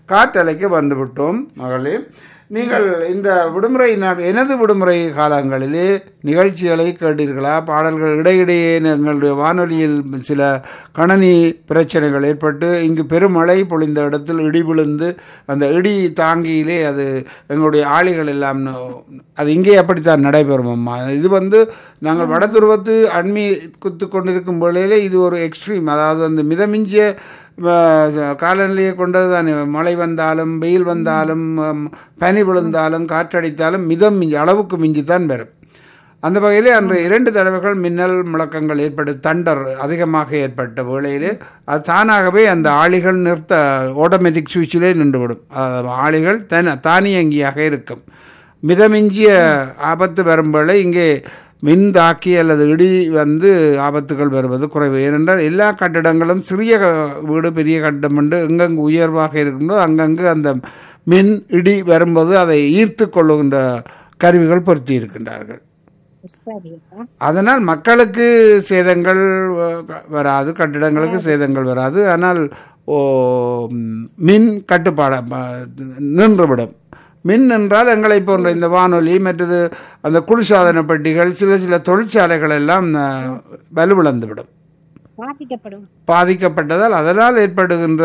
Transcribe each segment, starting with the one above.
காற்றலைக்கு வந்துவிட்டோம் மகளே நீங்கள் இந்த விடுமுறை நாட் எனது விடுமுறை காலங்களிலே நிகழ்ச்சிகளை கேட்டீர்களா பாடல்கள் இடையிடையே எங்களுடைய வானொலியில் சில கணனி பிரச்சனைகள் ஏற்பட்டு இங்கு பெருமழை பொழிந்த இடத்தில் இடி விழுந்து அந்த இடி தாங்கியிலே அது எங்களுடைய ஆளிகள் எல்லாம் ந- அது இங்கே அப்படித்தான் நடைபெறும் அம்மா இது வந்து நாங்கள் வடதுருவத்து அண்மி குத்து கொண்டிருக்கும் வேளையிலே இது ஒரு எக்ஸ்ட்ரீம் அதாவது அந்த மிதமிஞ்சிய அஹ், காலநிலையை கொண்டது தானே மழை வந்தாலும் வெயில் வந்தாலும் ஹம், பனி விழுந்தாலும் காற்றடித்தாலும் மிதம் மிஞ்சி அளவுக்கு மிஞ்சித்தான் வரும் அந்த வகையிலே அன்று இரண்டு தடவைகள் மின்னல் முழக்கங்கள் ஏற்பட்டு தண்டர் அதிகமாக ஏற்பட்ட வேளையிலே அது தானாகவே அந்த ஆளிகள் நிறுத்த ஆட்டோமேட்டிக் சுவிட்சிலே நின்றுவிடும் அஹ், ஆளிகள் தன தானியங்கியாக இருக்கும் மிதமிஞ்சிய ஆபத்து வரும் வேளை இங்கே மின் தாக்கி அல்லது இடி வந்து ஆபத்துகள் வருவது குறைவு ஏனென்றால் எல்லா கட்டிடங்களும் சிறிய க- வீடு பெரிய கட்டிடம் என்று எங்கெங்கு உயர்வாக இருக்கும்போது அங்கங்கு அந்த மின் இடி வரும்போது அதை ஈர்த்து கொள்ளுகின்ற கருவிகள் பொருத்தி இருக்கின்றார்கள் சரியப்பா அதனால் மக்களுக்கு சேதங்கள் வ- வராது கட்டிடங்களுக்கு சேதங்கள் வராது ஆனால் ஓ, ம், மின் கட்டுப்பாடு ப- நின்றுவிடும் மின் என்றால் எங்களை போன்ற இந்த வானொலி மற்றது அந்த குளிர்சாதன பெட்டிகள் சில சில தொழிற்சாலைகள் எல்லாம் அஹ், வலுவிழந்துவிடும் பாதிக்கப்படும் பாதிக்கப்பட்டதால் அதனால் ஏற்படுகின்ற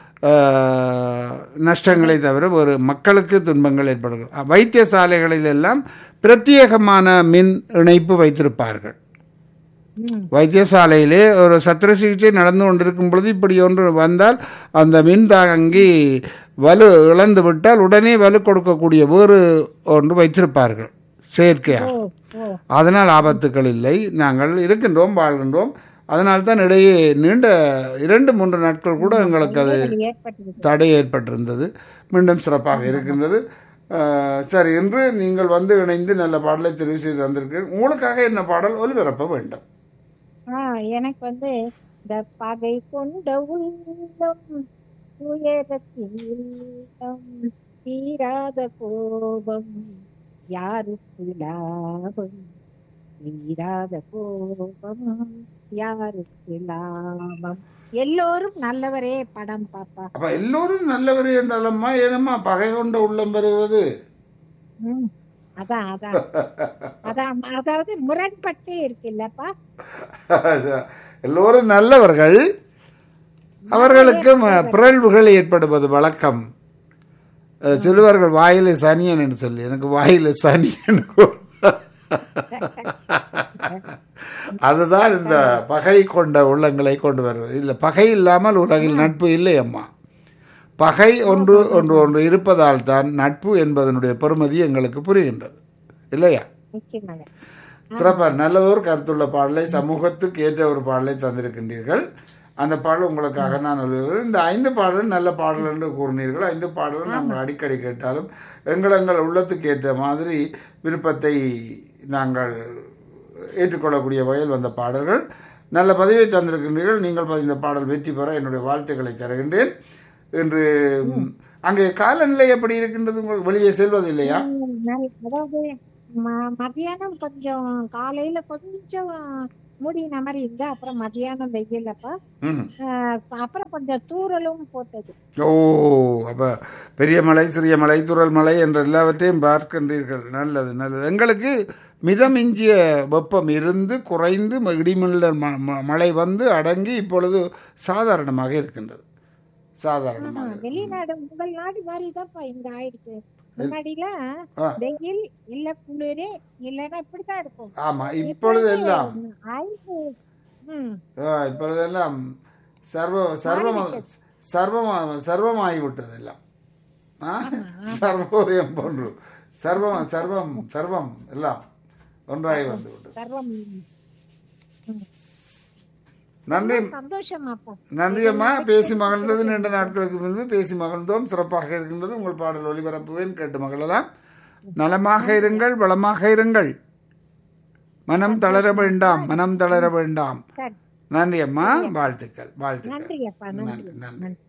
அஹ், நஷ்டங்களை தவிர ஒரு மக்களுக்கு துன்பங்கள் ஏற்படுகிறது வைத்தியசாலைகளில் எல்லாம் பிரத்யேகமான மின் இணைப்பு வைத்திருப்பார்கள் ம். வைத்தியசாலையிலே ஒரு சத்திர சிகிச்சை நடந்து கொண்டிருக்கும் பொழுது இப்படி ஒன்று வந்தால் அந்த மின் தாங்கி வலு இழந்து விட்டால் உடனே வலு கொடுக்கக்கூடிய வேறு ஒன்று வைத்திருப்பார்கள் செயற்கையாக ஓ ஓ அதனால் ஆபத்துக்கள் இல்லை நாங்கள் இருக்கின்றோம் வாழ்கின்றோம் அதனால் தான் இடையே நீண்ட இரண்டு மூன்று நாட்கள் கூட எங்களுக்கு அது அது ஏற்பட்டது தடை ஏற்பட்டிருந்தது மீண்டும் சிறப்பாக இருக்கின்றது அஹ், சரி இன்று நீங்கள் வந்து இணைந்து நல்ல பாடலை தெரிவு செய்து தந்திருக்கீர்கள் உங்களுக்காக என்ன பாடல் ஒலிபரப்ப வேண்டும் ஆ எனக்கு வந்து இந்த பகை கொண்ட உள்ளம் உயரத்தில் இல்லம் தீராத கோபம் யாருக்கு லாபம் தீராத கோபம் யாருக்கு லாபம் எல்லோரும் நல்லவரே படம் பாப்பா அப்ப எல்லோரும் நல்லவரே என்றாலம்மா ஏனம்மா பகை கொண்ட உள்ளம் பெறுவது ம், அதான் அதான் அதான் அதாவது முரண்பட்டே இருக்குல்லப்பா எல்லோரும் நல்லவர்கள் அவர்களுக்கும் பிறழ்வுகள் ஏற்படுவது வழக்கம் அஹ், சொல்லுவார்கள் வாயில சனியன் என்று சொல்லி எனக்கு வாயில சனியன் அதுதான் இந்த பகை கொண்ட உள்ளங்களை கொண்டு வருவது இல்லை பகை இல்லாமல் உலகில் நட்பு இல்லை அம்மா பகை ஒன்று ஒன்று ஒன்று இருப்பதால் தான் நட்பு என்பதனுடைய பெருமதி எங்களுக்கு புரிகின்றது இல்லையா நிச்சயமாக சிறப்பாக நல்லதொரு கருத்துள்ள பாடலை சமூகத்துக்கு ஏற்ற ஒரு பாடலை தந்திருக்கின்றீர்கள் அந்த பாடல் உங்களுக்காக நான் எழுதுகிறேன் இந்த ஐந்து பாடலும் நல்ல பாடல் என்று கூறினீர்கள் ஐந்து பாடலும் நாங்கள் அடிக்கடி கேட்டாலும் எங்கள் எங்கள் உள்ளத்துக்கு ஏற்ற மாதிரி விருப்பத்தை நாங்கள் ஏற்றுக்கொள்ளக்கூடிய வகையில் வந்த பாடல்கள் நல்ல பதிவை தந்திருக்கின்றீர்கள் நீங்கள் பதிந்த பாடல் வெற்றி பெற என்னுடைய வாழ்த்துக்களை தருகின்றேன் என்று அங்கே காலநிலை எப்படி இருக்கின்றது உங்களுக்கு வெளியே செல்வது இல்லையா ம், நல்- அதாவது ம- மத்தியானம் கொஞ்சம் காலையில கொஞ்சம் மூடின மாதிரி இருந்தா அப்புறம் மத்தியானம் வெயிலப்பா ம் அஹ், அப்புறம் கொஞ்சம் தூறலும் போட்டது ஓ அப்போ பெரிய மலை சிறிய மலை துறல் மலை என்ற எல்லாவற்றையும் பார்க்கின்றீர்கள் நல்லது நல்லது எங்களுக்கு மிதமிஞ்சிய வெப்பம் இருந்து குறைந்து ம- இடிமின்னல் ம- ம- மழை வந்து அடங்கி இப்பொழுது சாதாரணமாக இருக்கின்றது சாதாரணமாக இருக்கு. வெளிநாடு உங்கள் நாடு மாதிரி தான்ப்பா இங்க ஆயிடுச்சு முன்னாடிலாம் ஆ. வெயில் இல்ல குளிரே இல்லைன்னா இப்படித்தான் இருக்கும் ஆமாம் இப்பொழுது எல்லாம் ஐந்து ம் ஆ, இப்பொழுதெல்லாம் சர்வ சர்வம் சர்வமா சர்வமாகிவிட்டது எல்லாம் ஆ? சர்வோதயம் போன்று சர்வம் சர்வம் சர்வம் எல்லாம் ஒன்றாகி வந்து விட்டது சர்வம் நன்றி சந்தோஷமாப்பா நன்றி அம்மா பேசி மகிழ்ந்தது நீண்ட நாட்களுக்கு முன்பு பேசி மகிழ்ந்தோம் சிறப்பாக இருக்கின்றது உங்கள் பாடல் ஒளிபரப்புவேன் கேட்டு மகிழலாம் நலமாக இருங்கள் வளமாக இருங்கள் மனம் தளர வேண்டாம் மனம் தளர வேண்டாம் சரி நன்றி அம்மா வாழ்த்துக்கள் வாழ்த்துக்கள் நன்றி அப்பா நன்றி நன்றி நன்றி நன்றி